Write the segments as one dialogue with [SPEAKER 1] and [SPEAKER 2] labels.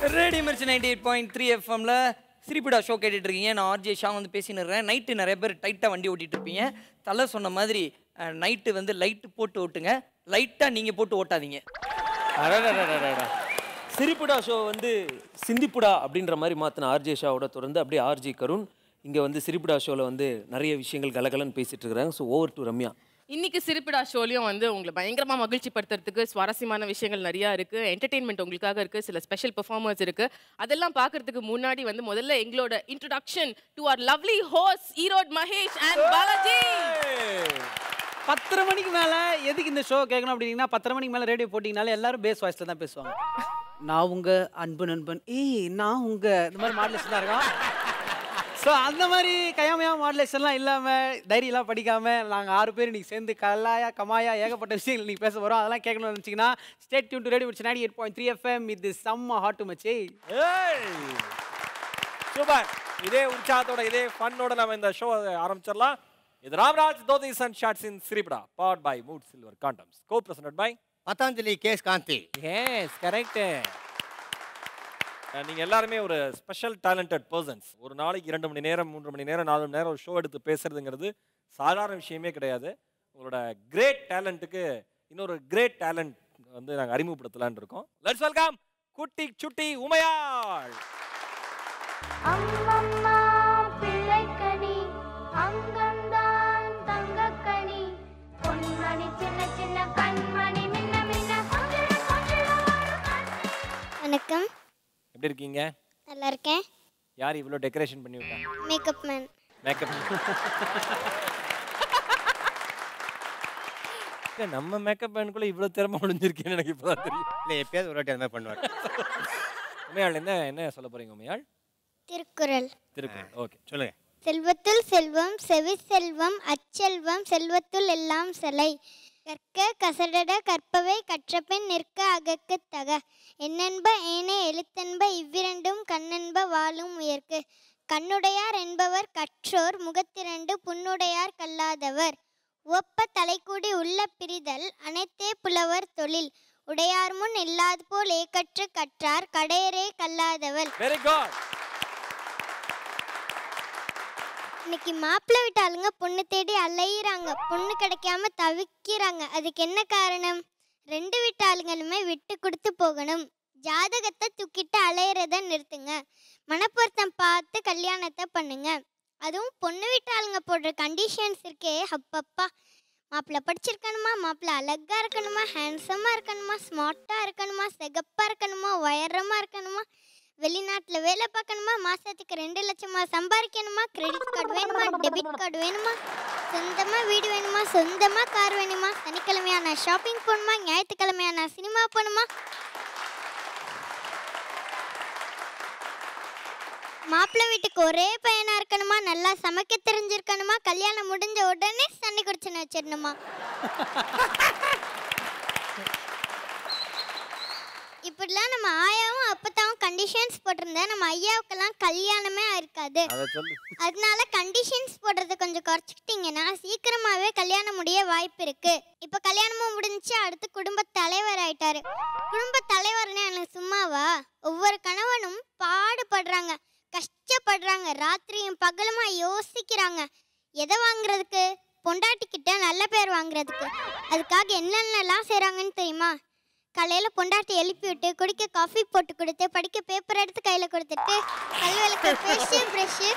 [SPEAKER 1] Radio Mirchi ninety eight point three எஃப்எம்ல சிரிப்பிடா show கேட்டுட்டு இருக்கீங்க நான் ஆர்ஜே ஷா வந்து பேசினுறேன் நைட்டு நிறைய பேர் டைட்டாக வண்டி ஓட்டிட்டு இருப்பீங்க தலை சொன்ன மாதிரி நைட்டு வந்து லைட்டு போட்டு ஓட்டுங்க லைட்டாக நீங்கள் போட்டு ஓட்டாதீங்க
[SPEAKER 2] அடடடடடடா. சிரிப்புடா ஷோ வந்து சிந்திப்புடா அப்படின்ற மாதிரி மாற்றின ஆர்ஜே ஷாவோட தொடர்ந்து அப்படியே ஆர்ஜே கருண் இங்கே வந்து சிரிப்புடா ஷோவில் வந்து நிறைய விஷயங்கள் கலகலன்னு பேசிட்டு இருக்கிறாங்க ஸோ ஓவர் டு ரம்யா
[SPEAKER 3] இன்னைக்கு சிரிப்பிடா ஷோலையும் வந்து உங்களை பயங்கரமா மகிழ்ச்சி படுத்துறதுக்கு சுவாரஸ்யமான விஷயங்கள் நிறைய இருக்கு என்டர்டெயின்மெண்ட் உங்களுக்காக இருக்கு சில ஸ்பெஷல் பெர்ஃபார்மர்ஸ் இருக்கு அதெல்லாம் பார்க்கறதுக்கு முன்னாடி வந்து முதல்ல எங்களோட introduction to our lovely host Erode Mahesh and Balaji
[SPEAKER 4] பத்தரை மணிக்கு மேலே எதுக்கு இந்த ஷோ கேட்கணும் அப்படின்னா பத்தரை மணிக்கு மேலே ரேடியோ போட்டிங்கனால எல்லாரும் பேஸ் வாய்ஸில் தான் பேசுவாங்க நான் உங்க அன்பு நண்பன் ஏய் நான் உங்க இந்த மாதிரி மாடலேஷன் தான் இருக்கும் ஸோ அந்த மாதிரி கயாமையா மாடலேஷன்லாம் இல்லாமல் டைரியெல்லாம் படிக்காமல் நாங்கள் ஆறு பேர் இன்னைக்கு சேர்ந்து கலாயா கமாயா ஏகப்பட்ட விஷயங்கள் நீங்கள் பேச போகிறோம் அதெல்லாம் கேட்கணும்னு நினச்சிங்கன்னா ஸ்டேட் டியூன் டு ரேடியோ முடிச்சு ninety eight point three FM இது செம்ம ஹாட் மச்சி
[SPEAKER 5] சூப்பர் இதே உற்சாகத்தோட இதே ஃபன்னோட நம்ம இந்த ஷோ ஆரம்பிச்சிடலாம் இது Ramraj dhotis and shorts in ஸ்ரீபடா powered by mood silver condoms co present by
[SPEAKER 6] Patanjali Kesh Kanti
[SPEAKER 5] yes correct நீங்க எல்லாருமே ஒரு ஸ்பெஷல் டேலண்டட் பர்சன்ஸ் ஒரு நாளைக்கு இரண்டு மணி நேரம் மூன்று மணி நேரம் நாலு மணி நேரம் ஒரு ஷோ எடுத்து பேசுறதுங்கிறது சாதாரண விஷயமே கிடையாது உங்களோட கிரேட் டேலண்ட்டுக்கு இன்னொரு கிரேட் டேலண்ட் வந்து நாங்கள் அறிமுகப்படுத்தலாம்னு இருக்கோம் லெட்ஸ் வெல்கம் குட்டி சுட்டி உமையாள்
[SPEAKER 7] அம்மம்மா பிள்ளைக்கனி அங்கம்தான் தங்கக்கனி பொன்மணி சின்ன சின்ன கண்மணி மின்ன மின்ன கொஞ்சிட கொஞ்சிட ஒரு கண்ணி. வணக்கம்
[SPEAKER 5] எப்படி இருக்கீங்க
[SPEAKER 7] நல்லா இருக்கேன்
[SPEAKER 5] யார் இவ்வளோ டெக்கரேஷன் பண்ணி விட்டா
[SPEAKER 7] மேக்கப் மேன்
[SPEAKER 5] மேக்கப் நம்ம மேக்கப் மேனுக்குள்ள இவ்வளோ திறமை ஒளிஞ்சிருக்கேன்னு எனக்கு இப்போதான் தெரியும்
[SPEAKER 6] இல்லை எப்பயாவது ஒரு வாட்டி அந்த மாதிரி பண்ணுவார்
[SPEAKER 5] உமையாள் என்ன என்ன சொல்ல போறீங்க உமையாள்
[SPEAKER 7] திருக்குறள்
[SPEAKER 5] திருக்குறள் ஓகே
[SPEAKER 6] சொல்லுங்க
[SPEAKER 7] செல்வத்துள் செல்வம் செவி செல்வம் அச்செல்வம் செல்வத்துள் எல்லாம் செலை கற்க கசடட கற்பவை கற்றபின் நிற்க அகக்கு தக என்னென்ப ஏனே எழுத்தென்ப இவ்விரண்டும் கண்ணென்ப வாழும் உயர்க்கு கண்ணுடையார் என்பவர் கற்றோர் முகத்திரண்டு புண்ணுடையார் கல்லாதவர் ஒப்ப தலைக்கூடி உள்ள பிரிதல் அனைத்தே புலவர் தொழில் உடையார் முன் இல்லாது போல் ஏக்கற்று கற்றார் கடையரே கல்லாதவர்
[SPEAKER 5] வெரி குட்
[SPEAKER 7] இன்னைக்கு மாப்பிள்ளை வீட்டு ஆளுங்க பொண்ணு தேடி அலையிறாங்க பொண்ணு கிடைக்காம தவிக்கிறாங்க அதுக்கு என்ன காரணம் ரெண்டு வீட்டு ஆளுங்களுமே விட்டு கொடுத்து போகணும் ஜாதகத்தை தூக்கிட்டு அலையிறத நிறுத்துங்க மனப்பொருத்தம் பார்த்து கல்யாணத்தை பண்ணுங்க அதுவும் பொண்ணு வீட்டு ஆளுங்க போடுற கண்டிஷன்ஸ் இருக்கே அப்பப்பா மாப்பிள்ளை படிச்சிருக்கணுமா மாப்பிள்ளை அழகா இருக்கணுமா ஹேண்ட்ஸமா இருக்கணுமா ஸ்மார்ட்டா இருக்கணுமா சிகப்பா இருக்கணுமா உயரமா இருக்கணுமா வெளிநாட்டில் வேலை பார்க்கணுமா மாசத்துக்கு ரெண்டு லட்சமா சம்பாதிக்கணுமா கிரெடிட் கார்டு வேணுமா டெபிட் கார்டு வேணுமா சொந்தமா வீடு வேணுமா சொந்தமா கார் வேணுமா சனிக்கிழமையா நான் ஷாப்பிங் போகணுமா ஞாயிற்றுக்கிழமையா நான் சினிமா போகணுமா மாப்பிள்ளை வீட்டுக்கு ஒரே பையனா இருக்கணுமா நல்லா சமைக்க தெரிஞ்சிருக்கணுமா கல்யாணம் முடிஞ்ச உடனே சண்டை குடிச்சுன்னு வச்சிடணுமா இப்படிலாம் நம்ம ஆயாவும் அப்பத்தாவும் கண்டிஷன்ஸ் போட்டிருந்தா நம்ம ஐயாவுக்கெல்லாம் கல்யாணமே இருக்காது
[SPEAKER 5] அதை சொல்லு
[SPEAKER 7] அதனால கண்டிஷன்ஸ் போடுறத கொஞ்சம் குறைச்சிக்கிட்டீங்கன்னா சீக்கிரமாவே கல்யாணம் முடிய வாய்ப்பு இருக்கு இப்போ கல்யாணமும் முடிஞ்சுச்சு அடுத்து குடும்ப தலைவர் ஆயிட்டாரு குடும்ப தலைவர்னு எனக்கு சும்மாவா ஒவ்வொரு கணவனும் பாடுபடுறாங்க கஷ்டப்படுறாங்க ராத்திரியும் பகலுமா யோசிக்கிறாங்க எதை வாங்குறதுக்கு பொண்டாட்டிக்கிட்ட நல்ல பேர் வாங்குறதுக்கு அதுக்காக என்னென்னலாம் செய்கிறாங்கன்னு தெரியுமா காலையில் பொண்டாட்டி எழுப்பி விட்டு குடிக்க காஃபி போட்டு கொடுத்து படிக்க பேப்பர் எடுத்து கையில் கொடுத்துட்டு கல் விளக்கு பேஸ்ட்டு ப்ரெஷ்ஷு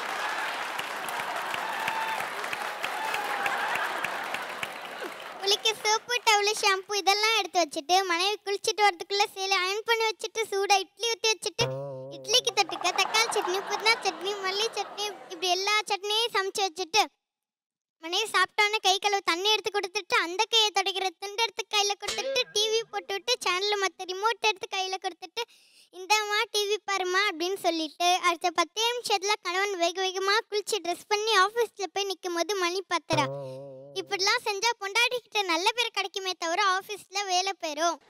[SPEAKER 7] குளிக்க சோப்பு டவுலு ஷாம்பு இதெல்லாம் எடுத்து வச்சுட்டு மனைவி குளிச்சுட்டு வரதுக்குள்ள சேலை அயன் பண்ணி வச்சுட்டு சூடா இட்லி ஊற்றி வச்சுட்டு இட்லிக்கு தொட்டுக்க தக்காளி சட்னி புதினா சட்னி மல்லி சட்னி இப்படி எல்லா சட்னியும் சமைச்சு வச்சுட்டு மனைவி சாப்பிட்டோன்னே கை கழுவு தண்ணி எடுத்து கொடுத்துட்டு அந்த கையை துடைக்கிற துண்டு எடுத்து கையில் கொடுத்துட்டு டிவி போட்டு விட்டு சேனல் மற்ற ரிமோட் எடுத்து கையில் கொடுத்துட்டு இந்தாம்மா டிவி பாருமா அப்படின்னு சொல்லிட்டு அடுத்த பத்து நிமிஷத்தில் கணவன் வேக வேகமாக குளிச்சு ட்ரெஸ் பண்ணி ஆஃபீஸில் போய் நிற்கும் போது மணி பத்தரை இப்படிலாம் செஞ்சால் பொண்டாட்டி கிட்ட நல்ல பேர் கிடைக்குமே தவிர ஆஃபீஸில் வேலை பெறும்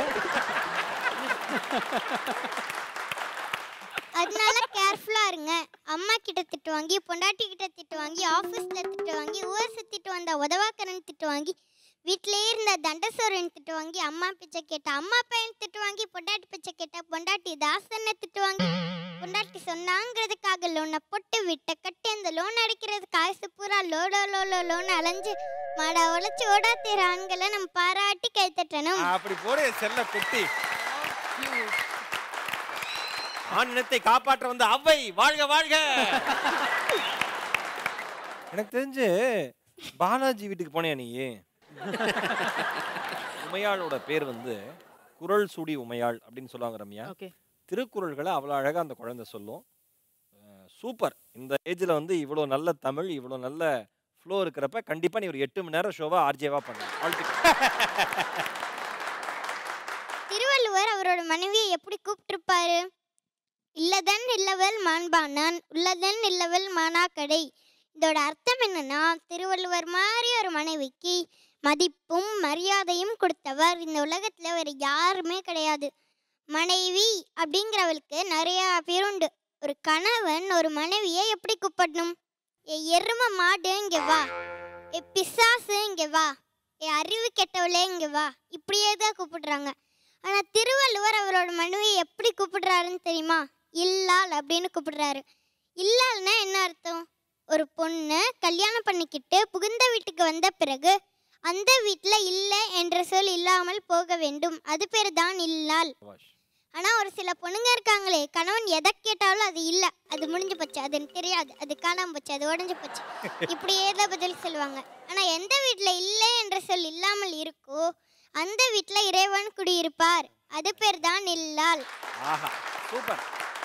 [SPEAKER 7] அதனால கேர்ஃபுல்லா இருங்க அம்மா கிட்ட திட்டு வாங்கி பொண்டாட்டி கிட்ட திட்டு வாங்கி ஆஃபீஸ்ல திட்டு வாங்கி ஊரை சுத்திட்டு வந்த உதவாக்கரன் திட்டு வாங்கி வீட்டிலேயே இருந்த தண்டசோரன் திட்டு வாங்கி அம்மா பிச்சை கேட்டா அம்மா பையன் திட்டு வாங்கி பொண்டாட்டி பிச்சை கேட்டா பொண்டாட்டி தாசனை திட்டு வாங்கி பொண்டாட்டி சொன்னாங்கிறதுக்காக லோனை போட்டு விட்ட கட்டி அந்த லோன் அடிக்கிறது காசு பூரா லோடோ லோலோ லோன் அலைஞ்சு மாடா உழைச்சி ஓடா தேர ஆண்களை நம்ம பாராட்டி கைத்தட்டணும்
[SPEAKER 5] அப்படி போடு செல்ல குட்டி ஆண் இனத்தை காப்பாற்ற வந்த அவ்வை வாழ்க வாழ்க எனக்கு தெரிஞ்சு பாலாஜி வீட்டுக்கு போனியா நீ உமையாளோட பேர் வந்து குரல் சுடி உமையாள் அப்படின்னு சொல்லுவாங்க ரம்யா
[SPEAKER 3] ஓகே
[SPEAKER 5] திருக்குறள்களை அவ்வளோ அழகாக அந்த குழந்தை சொல்லும் அஹ் சூப்பர் இந்த ஏஜில் வந்து இவ்வளோ நல்ல தமிழ் இவ்வளோ நல்ல ஃப்ளோ இருக்கிறப்ப கண்டிப்பாக நீ ஒரு எட்டு மணி நேரம் ஷோவா ஆர்ஜேவா பண்ணலாம் வாழ்த்துக்கள்
[SPEAKER 7] திருவள்ளுவர் அவரோட மனைவியை எப்படி கூப்பிட்டிருப்பாரு இல்லதன் இல்லவள் மாண்பானான் உள்ளதன் இல்லவள் மானாக்கடை இதோட அர்த்தம் என்னன்னா திருவள்ளுவர் மாதிரி ஒரு மனைவிக்கு மதிப்பும் மரியாதையும் கொடுத்தவர் இந்த உலகத்துல வேற யாருமே கிடையாது மனைவி அப்படிங்கிறவளுக்கு நிறைய பேர் உண்டு ஒரு கணவன் ஒரு மனைவியை எப்படி கூப்பிடணும் ஏ எரும மாடு இங்க வா ஏ பிசாசு இங்க வா ஏ அறிவு கெட்டவளே இங்க வா இப்படியே தான் கூப்பிடுறாங்க ஆனா திருவள்ளுவர் அவரோட மனைவியை எப்படி கூப்பிடுறாருன்னு தெரியுமா இல்லாள் அப்படின்னு கூப்பிடுறாரு இல்லாள்னா என்ன அர்த்தம் ஒரு பொண்ணு கல்யாணம் பண்ணிக்கிட்டு புகுந்த வீட்டுக்கு வந்த பிறகு அந்த வீட்டில் இல்லை என்ற சொல் இல்லாமல் போக வேண்டும் அது பேர் தான் இல்லாள் ஆனா ஒரு சில பொண்ணுங்க இருக்காங்களே கணவன் எதை கேட்டாலும் அது இல்ல அது முடிஞ்சு போச்சு அது எனக்கு தெரியாது அது காணாம போச்சு அது உடஞ்சு போச்சு இப்படியே தான் பதில் சொல்லுவாங்க ஆனா எந்த வீட்ல இல்லை என்ற சொல் இல்லாமல் இருக்கோ அந்த வீட்ல இறைவன் குடியிருப்பார் அது பேர் தான் இல்லால்
[SPEAKER 5] ஆஹா சூப்பர்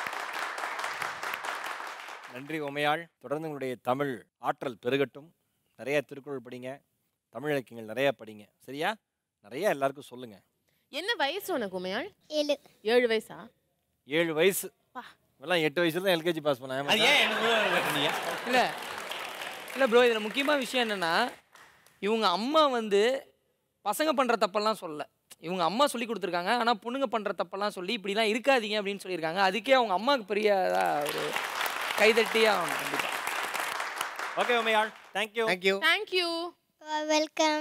[SPEAKER 5] நன்றி உமையாள் தொடர்ந்து உங்களுடைய தமிழ் ஆற்றல் பெருகட்டும் நிறைய திருக்குறள் படிங்க தமிழ் இலக்கியங்கள் நிறைய படிங்க சரியா நிறைய எல்லாருக்கும் சொல்லுங்க
[SPEAKER 3] என்ன வயசு உனக்கு உமையாள்
[SPEAKER 7] ஏழு
[SPEAKER 3] ஏழு வயசா
[SPEAKER 5] ஏழு வயசு
[SPEAKER 3] பா.
[SPEAKER 5] எல்லாம் எட்டு வயசுல தான் எல்கேஜி பாஸ் பண்ணாங்க
[SPEAKER 1] இல்லை இல்லை ப்ரோ இதில் முக்கியமான விஷயம் என்னென்னா இவங்க அம்மா வந்து பசங்க பண்ணுற தப்பெல்லாம் சொல்லல இவங்க அம்மா சொல்லி கொடுத்துருக்காங்க ஆனால் பொண்ணுங்க பண்ணுற தப்பெல்லாம் சொல்லி இப்படிலாம் இருக்காதீங்க அப்படின்னு சொல்லியிருக்காங்க அதுக்கே அவங்க அம்மாவுக்கு பெரிய இதா ஒரு கைதட்டியே ஆகணும் கண்டிப்பாக
[SPEAKER 5] okay Umayal thank you
[SPEAKER 6] thank you
[SPEAKER 3] thank you
[SPEAKER 7] welcome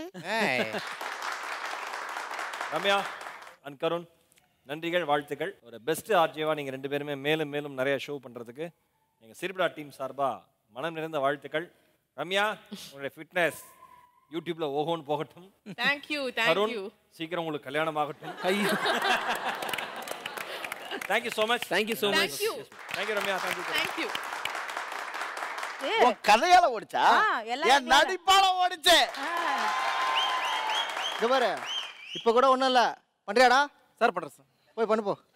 [SPEAKER 5] Ramya and Karun நன்றிகள் வாழ்த்துக்கள் ஒரு பெஸ்ட் ஆர்ஜியவா நீங்க ரெண்டு பேருமே மேலும் மேலும் நிறைய ஷோ பண்றதுக்கு எங்க சிறுபிடா டீம் சார்பா மனம் நிறைந்த வாழ்த்துக்கள் ரம்யா உங்களுடைய ஃபிட்னஸ் யூடியூப்ல ஓஹோன்னு போகட்டும்
[SPEAKER 3] தேங்க்யூ
[SPEAKER 5] கருண்
[SPEAKER 3] தேங்க்யூ
[SPEAKER 5] சீக்கிரம் உங்களுக்கு கல்யாணம் ஆகட்டும்
[SPEAKER 1] ஐயோ
[SPEAKER 5] thank you so much
[SPEAKER 2] thank you so much
[SPEAKER 3] thank you
[SPEAKER 5] thank you Ramya thank you
[SPEAKER 3] thank you
[SPEAKER 8] உன் கதையால ஓடிச்சா
[SPEAKER 9] ஆ, எல்லாம்
[SPEAKER 8] என் நடிப்பால ஓடிச்சு இங்க பாரு இப்ப கூட ஒண்ணும் இல்ல பண்றியாடா
[SPEAKER 4] சார் பண்ணுறேன் சார்
[SPEAKER 8] போய் பண்ணு போ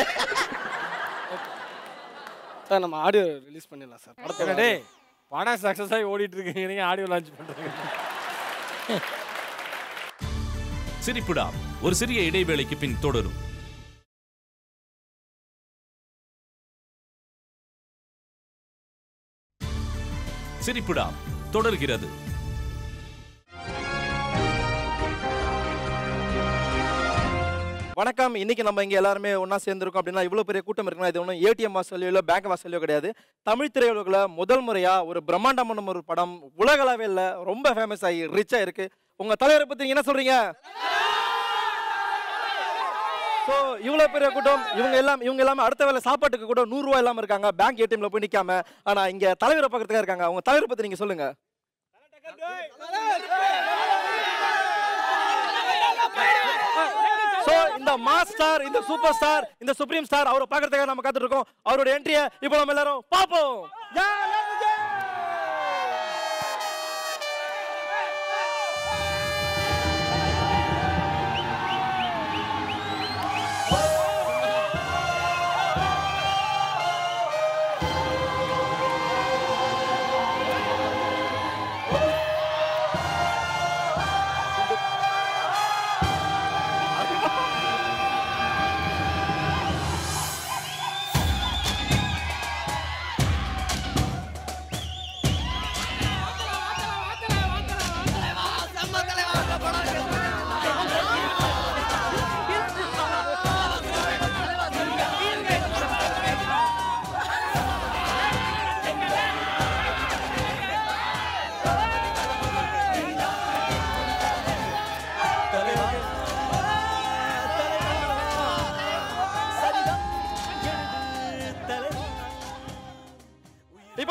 [SPEAKER 4] சார் நம்ம ஆடியோ ரிலீஸ் பண்ணிடலாம் சார் படத்தோட
[SPEAKER 5] டேய் படம் சக்ஸஸ் ஆகி ஓடிட்டு இருக்கீங்க நீங்க ஆடியோ லான்ச் பண்றீங்க
[SPEAKER 10] சிரிப்புடா ஒரு சிறிய இடைவேளைக்கு பின் தொடரும் சிரிப்புடா தொடர்கிறது
[SPEAKER 11] வணக்கம் இன்னைக்கு நம்ம இங்க எல்லாருமே ஒண்ணா சேர்ந்திருக்கோம் அப்படின்னா இவ்வளவு பெரிய கூட்டம் இருக்குன்னா இது ஒன்றும் ஏடிஎம் வாசலையோ இல்லை பேங்க் வாசலையோ கிடையாது தமிழ் திரையுலகில் முதல் முறையா ஒரு பிரம்மாண்டமான ஒரு படம் உலக அளவில் ரொம்ப ஃபேமஸ் ஆகி ரிச்சா இருக்கு உங்க தலைவரை பத்தி நீங்க என்ன சொல்றீங்க ஸோ இவ்வளோ பெரிய கூட்டம் இவங்க எல்லாம் இவங்க எல்லாமே அடுத்த வேலை சாப்பாட்டுக்கு கூட நூறுரூவா இல்லாமல் இருக்காங்க பேங்க் ஏடிஎம்ல போய் நிற்காம ஆனால் இங்கே தலைவரை பக்கத்துக்காக இருக்காங்க அவங்க தலைவரை பற்றி நீங்கள் சொல்லுங்க ஸோ இந்த மாஸ் ஸ்டார் இந்த சூப்பர் ஸ்டார் இந்த சுப்ரீம் ஸ்டார் அவரை பார்க்கறதுக்காக நம்ம காத்துட்டு இருக்கோம் அவரோட என்ட்ரியை இப்போ நம்ம எல்லாரும் பார்ப்போம் Yeah, let's go!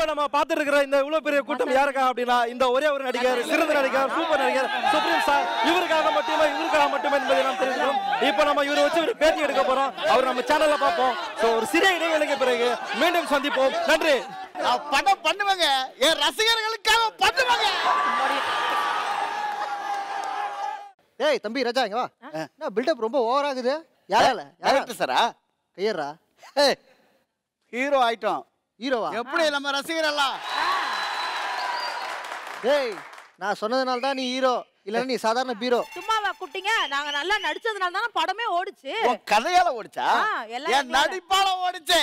[SPEAKER 11] நம்ம பார்த்துட்டு இருக்கிற இந்த இவ்வளவு பெரிய கூட்டம் யாருக்கா அப்படின்னா இந்த ஒரே ஒரு நடிகர் சிறந்த நடிகர் சூப்பர் நடிகர் சுப்ரீம் சார் இவருக்காக மட்டுமே இவருக்காக மட்டுமே என்பதை நாம் தெரிஞ்சுக்கிறோம் இப்போ நம்ம இவரை வச்சு ஒரு பேட்டி எடுக்க போறோம் அவர் நம்ம சேனல்ல பார்ப்போம் ஸோ ஒரு சிறிய இடைவேளைக்கு பிறகு மீண்டும் சந்திப்போம் நன்றி
[SPEAKER 8] நான் படம் பண்ணுவேங்க என் ரசிகர்களுக்காக பண்ணுவேங்க
[SPEAKER 9] ஏய் தம்பி ராஜா இங்க வா என்ன பில்டப் ரொம்ப ஓவர் ஆகுது யாரால
[SPEAKER 8] டேரக்டர் சாரா
[SPEAKER 9] கையறா
[SPEAKER 8] ஹீரோ ஆயிட்டோம்
[SPEAKER 9] ஹீரோவா
[SPEAKER 8] எப்படி நம்ம ரசிகர் எல்லாம்
[SPEAKER 9] டேய் நான் சொன்னதுனால தான் நீ ஹீரோ இல்லைன்னா நீ சாதாரண பீரோ
[SPEAKER 12] சும்மாவா குட்டிங்க நாங்க நல்லா நடிச்சதுனால தானே படமே ஓடுச்சு
[SPEAKER 8] உன் கதையால ஓடிச்சா
[SPEAKER 12] ஆ, எல்லாம்
[SPEAKER 8] என்
[SPEAKER 12] எங்களால.
[SPEAKER 8] நடிப்பால ஓடிச்சு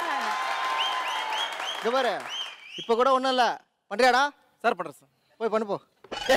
[SPEAKER 9] இங்க பாரு இப்போ கூட ஒன்றும் இல்லை பண்றியாடா
[SPEAKER 11] சார் பண்றேன் சார்
[SPEAKER 9] போய் பண்ணு போ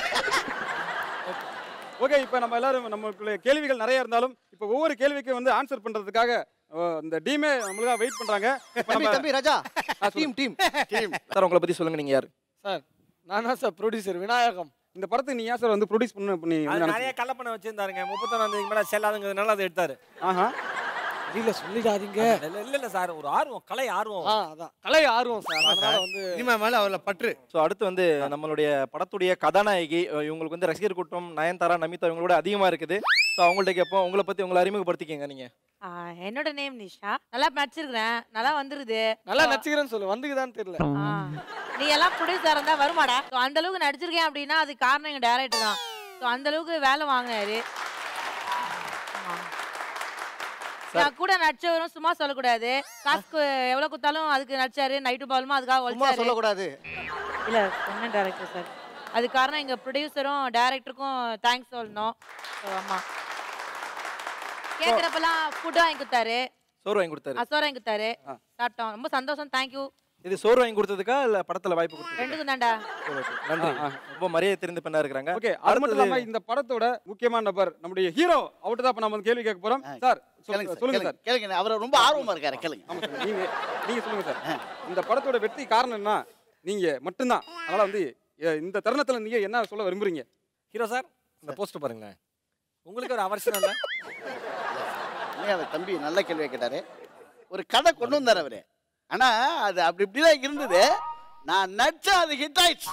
[SPEAKER 13] ஓகே இப்போ நம்ம எல்லாரும் நமக்குள்ள கேள்விகள் நிறைய இருந்தாலும் இப்போ ஒவ்வொரு கேள்விக்கும் வந்து ஆன்சர் பண்றதுக்காக அஹ், இந்த டீமே நம்மளுக்காக வெயிட் பண்றாங்க இப்ப
[SPEAKER 9] தம்பி
[SPEAKER 13] நம்ம-
[SPEAKER 9] தம்பி Raja team team
[SPEAKER 8] team
[SPEAKER 11] sir உங்களை பத்தி சொல்லுங்க நீங்க யாரு
[SPEAKER 14] சார் நான் தான் சார் ப்ரொடியூசர் விநாயகம்
[SPEAKER 13] இந்த படத்துக்கு நீ ஏன் சார் வந்து ப்ரொடியூஸ் பண்ண பண்ணி
[SPEAKER 5] அது
[SPEAKER 13] வந்து
[SPEAKER 5] நிறைய
[SPEAKER 13] நினைச்சீங்க?
[SPEAKER 5] கள்ளப்பணம் வச்சிருந்தாருங்க முப்பத்தொன்னாம் தேதிக்கு மேல செல்லாதுங்கிறதுனால அதை எடுத்தாரு
[SPEAKER 13] ஆஹா
[SPEAKER 14] இல்ல சொல்லிடாதீங்க
[SPEAKER 5] இல்ல இல்ல இல்ல சார் ஒரு ஆர்வம் கலை ஆர்வம்
[SPEAKER 14] ஆ அதான் கலை ஆர்வம் சார் அதனால வந்து
[SPEAKER 6] சினிமா மேல அவள பற்று
[SPEAKER 11] ஸோ அடுத்து வந்து நம்மளுடைய படத்துடைய கதாநாயகி அஹ் இவங்களுக்கு வந்து ரசிகர் கூட்டம் நயன்தாரா நமிதா இவங்களோட அதிகமா இருக்குது ஸோ அவங்கள்ட்ட கேட்போம் உங்களை பத்தி உங்களை அறிமுகப்படுத்திக்கங்க நீங்க
[SPEAKER 12] ஆ, என்னோட நேம் நிஷா நல்லா நடிச்சிருக்கிறேன் நல்லா வந்துருது
[SPEAKER 14] நல்லா நடிச்சுக்கிறேன்னு சொல்லு வந்துக்குதான்னு தெரியல
[SPEAKER 12] ஆ, நீ எல்லாம் ப்ரொடியூசர் இருந்தா வருமாடா So, அந்த அளவுக்கு நடிச்சிருக்கேன் அப்படின்னா அது காரணம் எங்க டேரக்டர் தான் ஸோ அந்த அளவுக்கு வேலை வாங்கினாரு ஆமா. நான் கூட நடிச்சவரும் சும்மா சொல்லக்கூடாது காசுக்கு எவ்வளவு கொடுத்தாலும் அதுக்கு நடிச்சாரு நைட்டு பாலுமா அதுக்காக
[SPEAKER 9] சும்மா
[SPEAKER 12] ஒழிச்சாரு
[SPEAKER 9] சொல்லக்கூடாது
[SPEAKER 12] இல்ல சொன்ன டேரக்டர் சார் அது காரணம் எங்க ப்ரொடியூசரும் டேரக்டருக்கும் தேங்க்ஸ் சொல்லணும் So, ஆமா கேக்குறப்பெல்லாம் ஃபுட் வாங்கி கொடுத்தாரு
[SPEAKER 11] சோறு வாங்கி கொடுத்தாரு
[SPEAKER 12] அசோர் வாங்கி கொடுத்தாரு சாப்பிட்டோம் ரொம்ப சந்தோஷம் தேங்க்யூ
[SPEAKER 11] இது சோறு வாங்கி கொடுத்ததுக்கா இல்ல படத்துல வாய்ப்பு கொடுத்தது
[SPEAKER 12] ரெண்டுக்கும் தான்டா
[SPEAKER 11] நன்றி ரொம்ப மரியாதை தெரிந்த பெண்ணா இருக்கிறாங்க
[SPEAKER 13] ஓகே அது மட்டும் இல்லாம இந்த படத்தோட முக்கியமான நபர் நம்முடைய ஹீரோ அவர்கிட்ட தான் இப்ப நம்ம வந்து கேள்வி கேட்க போறோம் சார்
[SPEAKER 8] கேளுங்க
[SPEAKER 13] சொல்-
[SPEAKER 8] சார்,
[SPEAKER 13] சொல்லுங்க
[SPEAKER 8] கேளுங்க,
[SPEAKER 13] சார்
[SPEAKER 8] கேளுங்க அவரை ரொம்ப ஆர்வமா இருக்காரு கேளுங்க
[SPEAKER 13] ஆமா சார் நீங்க நீங்க சொல்லுங்க சார் இந்த படத்தோட வெற்றி காரணம் என்ன நீங்க மட்டும்தான் அதனால வந்து எ- இந்த தருணத்துல நீங்க என்ன சொல்ல விரும்புறீங்க
[SPEAKER 5] ஹீரோ சார் இந்த போஸ்ட் பாருங்களேன் உங்களுக்கு ஒரு அவசியம் இல்லை
[SPEAKER 8] உண்மையா அவர் தம்பி நல்ல கேள்வியை கேட்டாரு ஒரு கதை கொண்டு வந்தார் அவரு ஆனா அது அப்படி இப்படிதான் இருந்தது நான் நடிச்சா அது ஹிட் ஆயிடுச்சு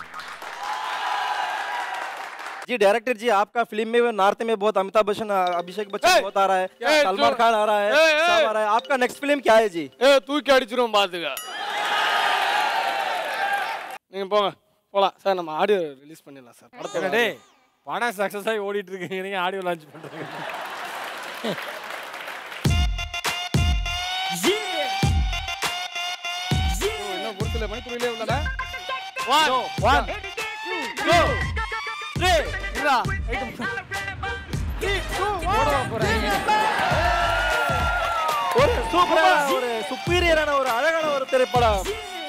[SPEAKER 11] जी डायरेक्टर जी आपका फिल्म में नॉर्थ में बहुत अमिताभ बच्चन अभिषेक बच्चन बहुत आ रहा है
[SPEAKER 14] ए,
[SPEAKER 11] सलमान
[SPEAKER 14] जो-
[SPEAKER 11] खान आ रहा है
[SPEAKER 14] ए, ए,
[SPEAKER 11] सब आ रहा है आपका नेक्स्ट फिल्म क्या है जी
[SPEAKER 14] ஏ தூக்கி அடிச்சிரும் பாத்துக்க நீங்க போங்க போலாம் சார் நம்ம ஆடியோ ரிலீஸ் பண்ணிடலாம் சார் படத்தோட
[SPEAKER 5] டேய் படம் சக்ஸஸ் ஆகி ஓடிட்டு இருக்கீங்க நீங்க ஆடியோ லான்ச் பண்றீங்க
[SPEAKER 13] இன்னும் ஒரு சில மணித்துறையிலே உள்ளன
[SPEAKER 14] ஒன்
[SPEAKER 11] one
[SPEAKER 14] டூ த்ரீ இல்லா
[SPEAKER 11] ஒரு சூப்பரான ஒரு சுப்பீரியரான ஒரு அழகான ஒரு திரைப்படம்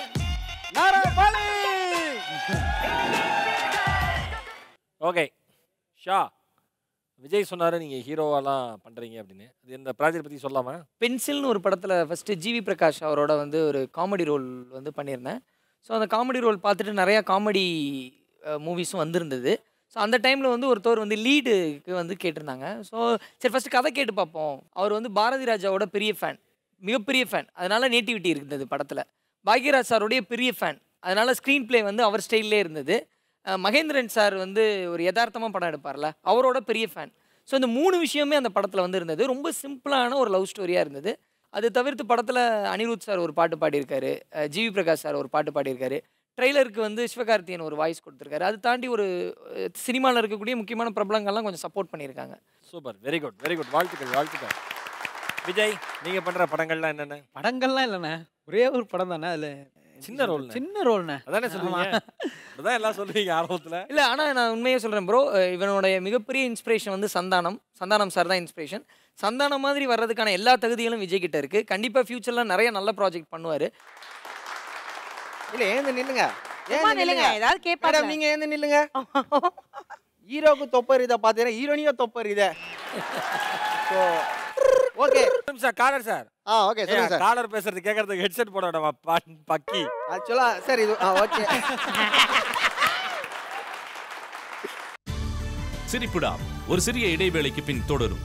[SPEAKER 5] ஓகே ஷா விஜய் சொன்னாரு நீங்க ஹீரோவெல்லாம் பண்றீங்க அப்படின்னு அது இந்த ப்ராஜெக்ட் பத்தி சொல்லாமா
[SPEAKER 1] பென்சில்னு ஒரு படத்தில் ஃபஸ்ட்டு ஜிவி பிரகாஷ் அவரோட வந்து ஒரு காமெடி ரோல் வந்து பண்ணியிருந்தேன் ஸோ அந்த காமெடி ரோல் பார்த்துட்டு நிறையா காமெடி மூவிஸும் வந்திருந்தது ஸோ அந்த டைமில் வந்து ஒருத்தவர் வந்து லீடுக்கு வந்து கேட்டிருந்தாங்க ஸோ சரி ஃபஸ்ட்டு கதை கேட்டு பார்ப்போம் அவர் வந்து பாரதி ராஜாவோட பெரிய ஃபேன் மிகப்பெரிய ஃபேன் அதனால நேட்டிவிட்டி இருந்தது படத்தில் பாக்யராஜ் சாருடைய பெரிய ஃபேன் அதனால ஸ்க்ரீன் ப்ளே வந்து அவர் ஸ்டைல்லே இருந்தது அஹ் மகேந்திரன் சார் வந்து ஒரு யதார்த்தமாக படம் எடுப்பார்ல அவரோட பெரிய ஃபேன் ஸோ இந்த மூணு விஷயமே அந்த படத்தில் வந்து இருந்தது ரொம்ப சிம்பிளான ஒரு லவ் ஸ்டோரியாக இருந்தது அது தவிர்த்து படத்தில் அனிருத் சார் ஒரு பாட்டு பாடியிருக்காரு அஹ் ஜிவி பிரகாஷ் சார் ஒரு பாட்டு பாடியிருக்காரு ட்ரெய்லருக்கு வந்து சிவகார்த்தியன் ஒரு வாய்ஸ் கொடுத்துருக்காரு அது தாண்டி ஒரு சினிமாவில் இருக்கக்கூடிய முக்கியமான பிரபலங்கள்லாம் கொஞ்சம் சப்போர்ட் பண்ணியிருக்காங்க
[SPEAKER 5] super very good very good வாழ்த்துக்கள் வாழ்த்துக்கள் விஜய் நீங்க பண்ற படங்கள்லாம் என்னென்ன
[SPEAKER 4] படங்கள்லாம் இல்லைண்ணே ஒரே ஒரு படம் தானே அதில்
[SPEAKER 5] சின்ன ரோல்
[SPEAKER 4] சின்ன ரோல்ண்ணே
[SPEAKER 5] அதானே சொல்லுவீங்க அதான் எல்லாம் சொல்லுவீங்க ஆர்வத்துல
[SPEAKER 1] இல்லை ஆனால் நான் உண்மையாக சொல்கிறேன் ப்ரோ இவனுடைய மிகப்பெரிய இன்ஸ்பிரேஷன் வந்து சந்தானம் சந்தானம் சார் தான் இன்ஸ்பிரேஷன் சந்தானம் மாதிரி வர்றதுக்கான எல்லா தகுதிகளும் விஜய் கிட்ட இருக்குது கண்டிப்பாக ஃப்யூச்சரில் நிறைய நல்ல ப்ராஜெக்ட் பண்ணுவார்
[SPEAKER 6] இல்ல ஏந்து நில்லுங்க
[SPEAKER 12] சும்மா
[SPEAKER 6] ஏந்து
[SPEAKER 12] நில்லுங்க,
[SPEAKER 6] நில்லுங்க
[SPEAKER 12] ஏதாவது கேட்பாங்க.
[SPEAKER 6] மேடம் நீங்க ஏந்து நில்லுங்க ஹீரோக்கு தொப்பர் இதை பார்த்தீங்கன்னா ஹீரோனியோ தொப்பர் இதை so okay
[SPEAKER 5] sir caller sir
[SPEAKER 6] ஆ ஓகே சொல்லுங்க சார்
[SPEAKER 5] காலர் பேசுறது கேட்கறதுக்கு ஹெட்செட் போட வேண்டாமா பா- பக்கி
[SPEAKER 6] ஆக்சுவலா சார் இது ஆ ஓகே
[SPEAKER 10] சிரிப்புடா ஒரு சிறிய இடைவேளைக்கு பின் தொடரும்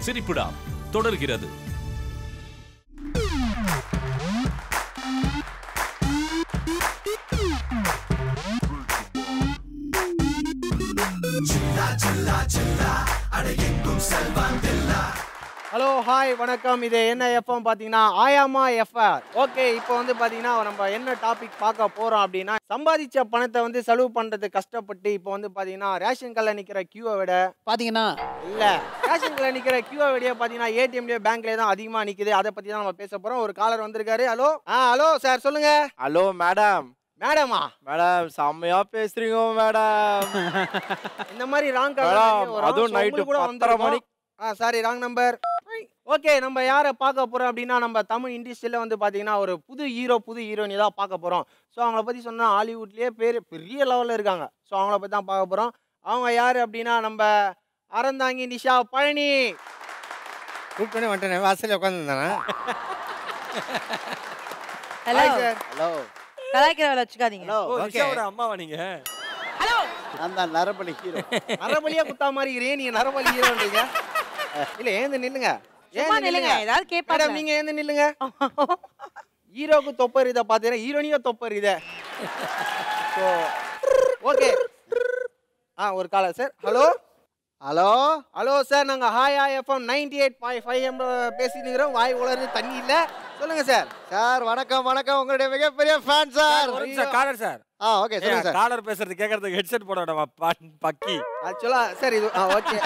[SPEAKER 10] சிரிப்புடா தொடர்கிறது
[SPEAKER 6] ஹலோ ஹாய் வணக்கம் இது என்ன எஃப்எம் பார்த்தீங்கன்னா ஆயாமா எஃப்ஆர் ஓகே இப்போ வந்து பார்த்தீங்கன்னா நம்ம என்ன டாபிக் பார்க்க போகிறோம் அப்படின்னா சம்பாதிச்ச பணத்தை வந்து செலவு பண்ணுறது கஷ்டப்பட்டு இப்போ வந்து பார்த்தீங்கன்னா ரேஷன் கல்ல நிற்கிற கியூவை விட
[SPEAKER 4] பார்த்தீங்கன்னா
[SPEAKER 6] இல்லை ரேஷன் கல்ல நிற்கிற கியூவை விட பார்த்தீங்கன்னா ஏடிஎம்லேயே பேங்க்லேயே தான் அதிகமாக நிற்குது அதை பற்றி தான் நம்ம பேச போகிறோம் ஒரு காலர் வந்திருக்காரு ஹலோ ஆ ஹலோ சார் சொல்லுங்க
[SPEAKER 11] ஹலோ மேடம்
[SPEAKER 6] மேடமா
[SPEAKER 11] மேடம் செம்மையா பேசுறீங்க மேடம்
[SPEAKER 6] இந்த மாதிரி ராங்
[SPEAKER 11] மேடம், அதுவும் night பத்தரை மணிக்கு-
[SPEAKER 6] ஆ சாரி ராங் நம்பர் ஓகே நம்ம யாரை பார்க்க போறோம் அப்படின்னா நம்ம தமிழ் இண்டஸ்ட்ரியில் வந்து பார்த்தீங்கன்னா ஒரு புது ஹீரோ புது ஹீரோயினி தான் பார்க்க போகிறோம் ஸோ அவங்கள பற்றி சொன்னால் ஹாலிவுட்லேயே பேர் பெரிய லெவலில் இருக்காங்க ஸோ அவங்கள பற்றி தான் பார்க்க போகிறோம் அவங்க யார் அப்படின்னா நம்ம அறந்தாங்கி நிஷா பழனி
[SPEAKER 15] கூப்பிட்டு வந்துட்டேன் வாசல்ல உட்காந்துருந்தானே
[SPEAKER 12] ஹலோ
[SPEAKER 8] ஹலோ
[SPEAKER 12] கலாய்க்கிற வேலை வச்சுக்காதீங்க
[SPEAKER 8] ஹலோ
[SPEAKER 5] ஓ, நிஷாவோட அம்மாவா நீங்க
[SPEAKER 8] நான் தான் நரபலி ஹீரோ
[SPEAKER 6] நரபலியா குத்தா மாதிரி இருக்கிறீங்க நீங்க நரபலி ஹீரோன்றீங்க இல்ல ஏந்து நில்லுங்க
[SPEAKER 12] சும்மா
[SPEAKER 6] ஏந்து
[SPEAKER 12] நில்லுங்க,
[SPEAKER 6] நில்லுங்க
[SPEAKER 12] ஏதாவது கேட்பாங்க.
[SPEAKER 6] மேடம் நீங்க ஏந்து நில்லுங்க ஹீரோக்கு தொப்பர் இதை பார்த்தீங்கன்னா ஹீரோனியோ தொப்பர் இதை ஸோ ஓகே ஆ ஒரு caller sir hello
[SPEAKER 8] hello
[SPEAKER 6] hello sir நாங்கள் hi hi FM ninety eight point five பேசினுக்கிறோம் வாய் உலரு தண்ணி இல்லை சொல்லுங்க சார்
[SPEAKER 8] சார் வணக்கம் வணக்கம் உங்களுடைய மிகப்பெரிய ஃபேன் சார்
[SPEAKER 5] ஒரு நிமிஷம் காலர் சார்
[SPEAKER 8] ஆ ஓகே சொல்லுங்க சார்
[SPEAKER 5] காலர் பேசுறது கேட்கறதுக்கு ஹெட்செட் போட வேண்டாமா ப- பக்கி
[SPEAKER 6] ஆக்சுவலா சார் இது ஆ ஓகே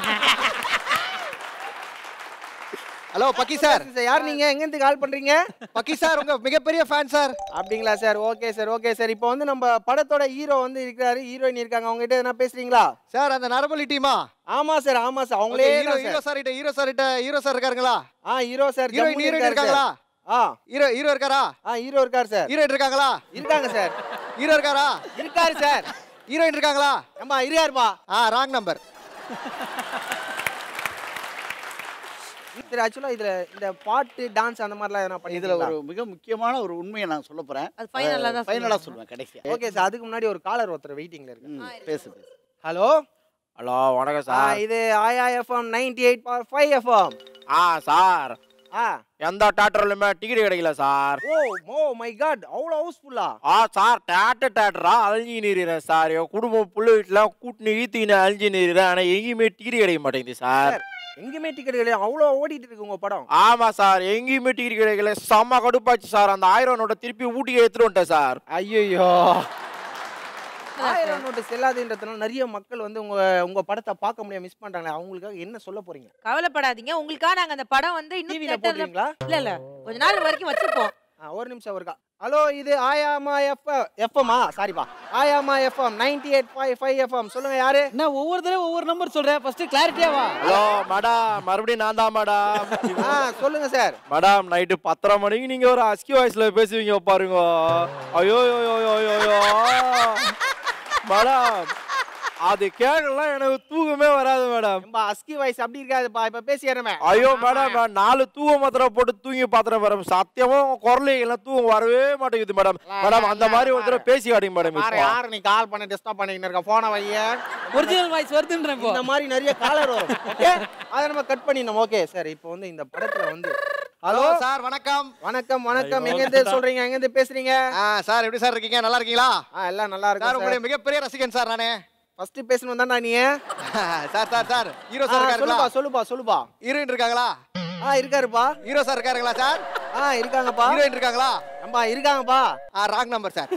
[SPEAKER 8] ஹலோ பக்கி சார்
[SPEAKER 6] சார் யார் நீங்க எங்கேருந்து கால் பண்றீங்க
[SPEAKER 8] பக்கி சார் உங்க மிகப்பெரிய ஃபேன் சார்
[SPEAKER 6] அப்படிங்களா sir okay sir okay sir இப்போ வந்து நம்ம படத்தோட ஹீரோ வந்து இருக்கிறாரு ஹீரோயின் இருக்காங்க அவங்க கிட்ட என்ன பேசுறீங்களா
[SPEAKER 8] சார் அந்த நரபலி டீமா
[SPEAKER 6] ஆமா சார் ஆமா சார் அவங்களே
[SPEAKER 8] ஹீரோ ஹீரோ சார் கிட்ட ஹீரோ சார் கிட்ட ஹீரோ சார் இருக்காருங்களா
[SPEAKER 6] ஆ ஹீரோ சார்
[SPEAKER 8] ஹீரோயின் ஹீரோயின் இருக்காங்களா
[SPEAKER 6] ஆ
[SPEAKER 8] ஹீரோ ஹீரோ இருக்காரா
[SPEAKER 6] ஆ ஹீரோ இருக்கார் சார்
[SPEAKER 8] ஹீரோயின் இருக்காங்களா
[SPEAKER 6] இருக்காங்க சார்
[SPEAKER 8] ஹீரோ இருக்காரா
[SPEAKER 6] இருக்காரு சார்
[SPEAKER 8] ஹீரோயின் இருக்காங்களா
[SPEAKER 6] ஏம்பா இருக்காருப்பா
[SPEAKER 8] ஆ ராங் நம்பர்
[SPEAKER 6] சரி ஆக்சுவலா இதுல இந்த பாட்டு டான்ஸ் அந்த மாதிரிலாம் எதனா பண்ணி
[SPEAKER 8] இதுல ஒரு மிக முக்கியமான ஒரு உண்மையை நான் சொல்ல போறேன்
[SPEAKER 12] அது final ஆ தான்
[SPEAKER 8] ஃபைனலா
[SPEAKER 12] சொல்லுங்க.
[SPEAKER 8] சொல்லுவேன் கடைசியா
[SPEAKER 6] ஓகே சார் அதுக்கு முன்னாடி ஒரு காலர் ஒருத்தர் வெயிட்டிங்ல இருக்கு
[SPEAKER 8] ம், பேசு பேசு
[SPEAKER 6] ஹலோ
[SPEAKER 11] ஹலோ வணக்கம்
[SPEAKER 6] ஆ
[SPEAKER 11] சார்
[SPEAKER 6] இது ஆயா FM ninety eight five FM
[SPEAKER 11] ஆ சார்
[SPEAKER 6] ஆ
[SPEAKER 11] எந்த தேட்டர்லையுமே டிக்கெட் கிடைக்கல sir
[SPEAKER 6] oh oh my god அவ்வளோ ஹவுஸ்ஃபுல்லா
[SPEAKER 11] ஆ சார் தேட்டர் தேட்டரா அழிஞ்சு நீரிறேன் சார் என் குடும்பம் புள்ள வீட்டில் கூட்டினு ஈத்தின்னு அழிஞ்சு நீரிறேன் ஆனால் எங்கேயுமே டிக்கெட் கிடைக்க மாட்டேங்குது சார்
[SPEAKER 6] எங்கேயுமே டிக்கெட் கிடையாது அவ்வளோ ஓடிட்டு இருக்கு உங்க படம்
[SPEAKER 11] ஆமா சார் எங்கேயுமே டிக்கெட் கிடைக்கல செம்ம கடுப்பாச்சு சார் அந்த ஆயிரம் நோட்டை திருப்பி ஊட்டிக்கு எடுத்துட்டு வந்துட்டேன் சார்
[SPEAKER 6] ஐயோ ஆயிரம் நோட்டு செல்லாதுன்றதுனால நிறைய மக்கள் வந்து உங்க உங்க படத்தை பார்க்க முடியாம மிஸ் பண்றாங்களே அவங்களுக்காக என்ன சொல்ல போறீங்க
[SPEAKER 12] கவலைப்படாதீங்க உங்களுக்காக நாங்க அந்த படம் வந்து இன்னும்
[SPEAKER 6] டிவில
[SPEAKER 12] theaterல-
[SPEAKER 6] போடுறீங்களா
[SPEAKER 12] இல்ல இல்ல கொஞ்ச நாள் வரைக்கும் வச்சிருப்போம்
[SPEAKER 6] ஆ, ஒரு நிமிஷம் இருக்கா ஹலோ இது ஆயாமா எஃப் எஃப்எம்மா சாரிப்பா ஆயாமா FM ninety eight five five FM சொல்லுங்க யாரு
[SPEAKER 4] என்ன ஒவ்வொரு தடவை ஒவ்வொரு நம்பர் சொல்றேன் ஃபர்ஸ்ட் கிளாரிட்டியா வா
[SPEAKER 11] ஹலோ மேடம் மறுபடியும் நான் தான் மேடம்
[SPEAKER 6] ஆ சொல்லுங்க சார்
[SPEAKER 11] மேடம் நைட்டு பத்தரை மணிக்கு நீங்க ஒரு அஸ்கி வாய்ஸ்ல பேசுவீங்க பாருங்க ஐயோ ஐயோ ஐயோ ஐயோ ஐயோ மேடம் அது கேட்கலாம் எனக்கு தூக்கமே வராது மேடம்
[SPEAKER 6] ரொம்ப அஸ்கி வாய்ஸ் அப்படி இருக்காதுப்பா இப்ப பேசிடுறமே
[SPEAKER 11] ஐயோ மேடம் நான் நாலு தூக்க மாத்திரை போட்டு தூங்கி பாத்திரம் மேடம் சத்தியமா உங்க குரல் எல்லாம் தூக்கம் வரவே மாட்டேங்குது மேடம் மேடம் அந்த மாதிரி ஒரு தடவை பேசி காட்டுங்க மேடம்
[SPEAKER 6] வேற
[SPEAKER 11] இப்போ.
[SPEAKER 6] யாரு நீ கால் பண்ண டிஸ்டர்ப் பண்ணிட்டு இருக்க போன வைய
[SPEAKER 4] ஒரிஜினல் வாய்ஸ் வருதுன்றேன் இப்போ
[SPEAKER 6] இந்த மாதிரி நிறைய காலர் வரும் ஓகே அதை நம்ம கட் பண்ணிடணும் ஓகே சார் இப்போ வந்து இந்த படத்துல வந்து ஹலோ
[SPEAKER 8] சார் வணக்கம்
[SPEAKER 6] வணக்கம் வணக்கம் எங்க இருந்து சொல்றீங்க எங்க இருந்து பேசுறீங்க
[SPEAKER 8] ஆ சார் எப்படி சார் இருக்கீங்க நல்லா இருக்கீங்களா
[SPEAKER 6] ஆ எல்லாம் நல்லா
[SPEAKER 8] சார்
[SPEAKER 6] இருக்கு
[SPEAKER 8] உங்களுடைய மிகப்பெரிய ரசிகன் சார் நானே
[SPEAKER 6] ஃபர்ஸ்ட் பேசணும் தான்டா நீ
[SPEAKER 8] சார் சார் சார் ஹீரோ
[SPEAKER 6] ஆ,
[SPEAKER 8] சார்
[SPEAKER 6] சொல்லுப்பா
[SPEAKER 8] இருக்காருங்களா
[SPEAKER 6] சொல்லுப்பா சொல்லுப்பா
[SPEAKER 8] ஹீரோயின் இருக்காங்களா
[SPEAKER 6] ஆ இருக்காருப்பா
[SPEAKER 8] ஹீரோ சார் இருக்காருங்களா சார்
[SPEAKER 6] ஆ இருக்காங்கப்பா
[SPEAKER 8] ஹீரோயின் இருக்காங்களா
[SPEAKER 6] அம்பா இருக்காங்கப்பா
[SPEAKER 8] ஆ ராங் நம்பர் சார்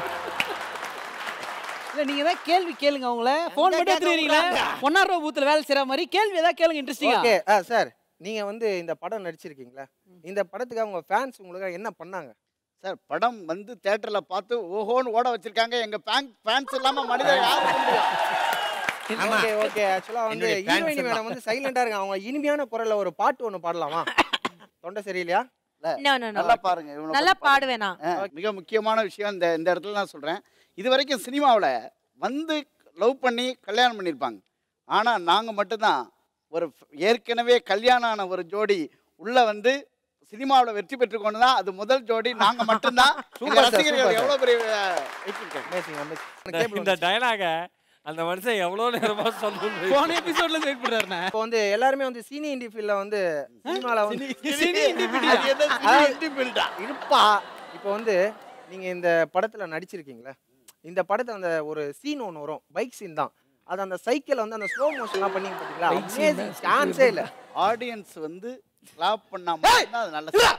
[SPEAKER 4] இல்ல நீங்க ஏதாவது கேள்வி கேளுங்க அவங்கள ஃபோன் மட்டும் எடுத்துறீங்களா ஒன்னார் ரூபா பூத்துல வேலை செய்யற மாதிரி கேள்வி ஏதாவது கேளுங்க இன்ட்ரெஸ்டிங்கா
[SPEAKER 6] ஓகே ஆ சார் நீங்க வந்து இந்த படம் நடிச்சிருக்கீங்களா இந்த படத்துக்கு உங்க ஃபேன்ஸ் உங்களுக்கு என்ன பண்ணாங்க
[SPEAKER 8] சார் படம் வந்து தியேட்டர்ல பார்த்து ஓஹோன்னு ஓட வச்சிருக்காங்க எங்க பேங்க் ஃபேன்ஸ் இல்லாம மனிதர் யாரும் இருக்க முடியாது.
[SPEAKER 6] ஓகே ஓகே ஆக்சுவலா வந்து
[SPEAKER 8] என்னுடைய fans
[SPEAKER 6] ஹீரோயின்
[SPEAKER 8] எல்லாம்.
[SPEAKER 6] மேடம் வந்து சைலண்டா இருக்காங்க அவங்க இனிமையான குரல்ல ஒரு பாட்டு ஒண்ணு பாடலாமா தொண்டை சரியில்லையா
[SPEAKER 12] No, no, no.
[SPEAKER 8] நல்லா பாருங்க இவனை
[SPEAKER 12] நல்லா
[SPEAKER 8] பத்தி பாருங்க.
[SPEAKER 12] பாடுவேன் நான்.
[SPEAKER 8] ஆ, மிக முக்கியமான விஷயம் இந்த இந்த இடத்துல நான் சொல்றேன் இது வரைக்கும் சினிமாவில் வந்து லவ் பண்ணி கல்யாணம் பண்ணியிருப்பாங்க ஆனா நாங்க மட்டும்தான் ஒரு f- ஏற்கனவே கல்யாணம் ஆன ஒரு ஜோடி உள்ள வந்து சினிமாவில் வெற்றி பெற்றுக்கொண்டு தான் அது முதல் ஜோடி நாங்க மட்டும்தான் எங்க
[SPEAKER 6] Super sir,
[SPEAKER 8] ரசிகர்கள்
[SPEAKER 6] super sir.
[SPEAKER 8] எவ்வளவு பெரிய
[SPEAKER 6] Amazing, amazing. எனக்கு cable
[SPEAKER 5] இந்த
[SPEAKER 6] வந்துச்சு.
[SPEAKER 5] டயலாக அந்த மனுஷன் எவ்வளவு நேரமா சொல்லணும்
[SPEAKER 4] போன எபிசோட்ல வெயிட் பண்றாருண்ணே
[SPEAKER 6] இப்போ வந்து எல்லாருமே வந்து சீனி இண்டி ஃபீல்ட்ல வந்து சினிமால வந்து
[SPEAKER 4] சினி இண்டி ஃபீல்டா?
[SPEAKER 6] அது என்ன சினி இண்டி ஃபீல்டா? இருப்பா இப்போ வந்து நீங்க இந்த படத்துல நடிச்சிருக்கீங்களா இந்த படத்துல அந்த ஒரு சீன் ஒன்று வரும் பைக் சீன் தான் அது அந்த சைக்கிள் வந்து அந்த ஸ்லோ மோஷன்லாம் பண்ணீங்க பார்த்தீங்களா
[SPEAKER 8] Bike scene தான்.
[SPEAKER 6] சான்ஸே இல்லை
[SPEAKER 8] ஆடியன்ஸ் வந்து கிளாப் பண்ணா மட்டும்தான் அது நல்ல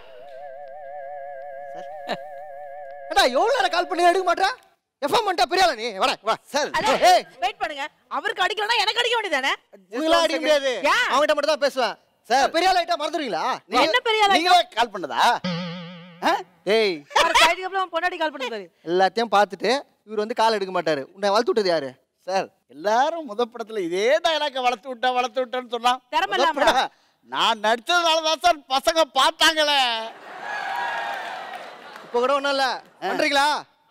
[SPEAKER 9] ஏடா எவ்வளோ நேரம் கால் பண்ணி எடுக்க மாட்டேன் எஃப்எம் பண்ணிட்டா பெரிய ஆளா நீ வாடா வா சார் ஏய்
[SPEAKER 12] வெயிட் பண்ணுங்க அவருக்கு அடிக்கலனா எனக்கு அடிக்க வேண்டியதானே
[SPEAKER 9] உங்களா அடிக்க முடியாது அவங்ககிட்ட மட்டும் தான் பேசுவேன் சார் பெரிய ஆள் ஆயிட்டா மறந்துடுவீங்களா
[SPEAKER 8] நீங்க-
[SPEAKER 12] என்ன பெரிய ஆளா
[SPEAKER 8] நீங்களே கால் பண்ணதா
[SPEAKER 9] ஏய்
[SPEAKER 12] சைடுக்கு அப்புறம் பொண்டாட்டி கால் பண்ணுறாரு
[SPEAKER 9] எல்லாத்தையும் பார்த்துட்டு இவர் வந்து கால் எடுக்க மாட்டாரு உன்னை வளர்த்து விட்டது யாரு
[SPEAKER 8] சார் எல்லாரும் முத படத்துல இதே டயலாக வளர்த்து விட்டேன் வளர்த்து விட்டேன்னு சொன்னா
[SPEAKER 12] திறமை
[SPEAKER 8] முத
[SPEAKER 12] இல்லாமடா.
[SPEAKER 8] படம். நான் நடிச்சதுனால தான் சார் பசங்க பார்த்தாங்களே
[SPEAKER 9] இப்போ கூட ஒன்றும் இல்லை பண்றீங்களா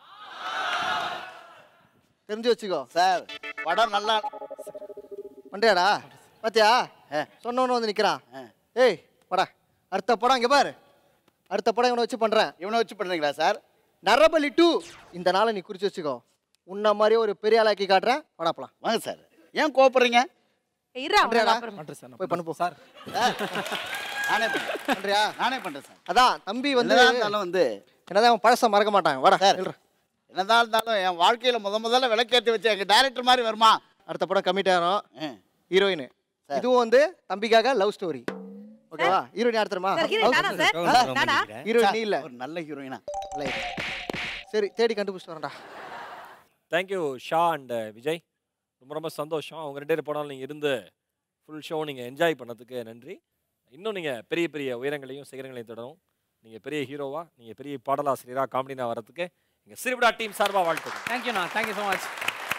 [SPEAKER 9] தெரிஞ்சு வச்சுக்கோ
[SPEAKER 8] சார் படம் நல்லா
[SPEAKER 9] பண்றியாடா பாத்தியா சொன்னவனு வந்து நிக்கிறான் ஏய் வாடா அடுத்த படம் இங்க பாரு அடுத்த படம் இவனை வச்சு பண்றேன்
[SPEAKER 8] இவனை வச்சு பண்றீங்களா சார்
[SPEAKER 9] நரபலி டூ இந்த நாளை நீ குறிச்சு வச்சுக்கோ உன்ன மாதிரி ஒரு பெரிய ஆளாக்கி காட்டுறேன் வாடா போலாம்
[SPEAKER 8] வாங்க சார் ஏன் கோபப்படுறீங்க
[SPEAKER 12] இருடா
[SPEAKER 9] பண்றியாடா?
[SPEAKER 12] பண்றேன் சார்
[SPEAKER 9] போய் பண்ணு போ சார்
[SPEAKER 8] நானே பண்றேன்
[SPEAKER 9] பண்றியா
[SPEAKER 8] நானே பண்றேன் சார்
[SPEAKER 9] அதான் தம்பி வந்து
[SPEAKER 8] என்னதான் இருந்தாலும் வந்து
[SPEAKER 9] என்னதான் அவன் பழசம் மறக்க மாட்டான் வாடா நில்றா.
[SPEAKER 8] என்னதான் இருந்தாலும் என் வாழ்க்கையில முத முதல்ல விளக்கேற்றி வச்ச எங்க டைரக்டர் மாதிரி வருமா
[SPEAKER 9] அடுத்த படம் கமிட் ஆகிறோம் ஹீரோயின் இதுவும் வந்து தம்பிக்காக லவ் ஸ்டோரி ஓகேவா ஹீரோயின் யார் தெரியுமா
[SPEAKER 12] சார், hero நானா சார்? நானா?
[SPEAKER 9] ஹீரோயின் நீ இல்ல
[SPEAKER 8] ஒரு நல்ல ஹீரோயினா
[SPEAKER 9] சரி தேடி கண்டுபிடிச்சிட்டு வரேன்டா
[SPEAKER 5] தேங்க்யூ ஷா அண்ட் விஜய் ரொம்ப ரொம்ப சந்தோஷம் அவங்க ரெண்டு பேரும் போனாலும் நீங்கள் இருந்து ஃபுல் ஷோ நீங்கள் என்ஜாய் பண்ணதுக்கு நன்றி இன்னும் நீங்கள் பெரிய பெரிய உயரங்களையும் சிகரங்களையும் தொடரும் நீங்கள் பெரிய ஹீரோவா நீங்கள் பெரிய பாடலாசிரியராக காமெடினா வரதுக்கு எங்கள் சிறுவிடா டீம் சார்பாக வாழ்த்துக்கள்
[SPEAKER 4] தேங்க்யூண்ணா தேங்க்யூ ஸோ மச்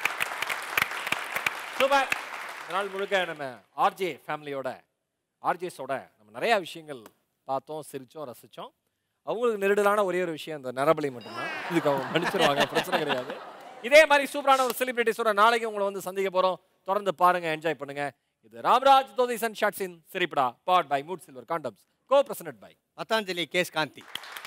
[SPEAKER 5] சூப்பர் இந்த நாள் முழுக்க நம்ம ஆர்ஜே ஃபேமிலியோட ஆர்ஜேஸோட நம்ம நிறையா விஷயங்கள் பார்த்தோம் சிரித்தோம் ரசித்தோம் அவங்களுக்கு நெருடலான ஒரே ஒரு விஷயம் அந்த நரபலி மட்டும்தான் இதுக்கு அவங்க மன்னிச்சிருவாங்க பிரச்சனை கிடையாது இதே மாதிரி சூப்பரான ஒரு செலிபிரிட்டிஸோட நாளைக்கு உங்களை வந்து சந்திக்க போகிறோம் தொடர்ந்து பாருங்க என்ஜாய் பண்ணுங்க இது ராம்ராஜ் தோதிசன் ஷாட்ஸின் சிரிப்படா powered by mood silver condoms co present by
[SPEAKER 15] Patanjali Kesh Gandhi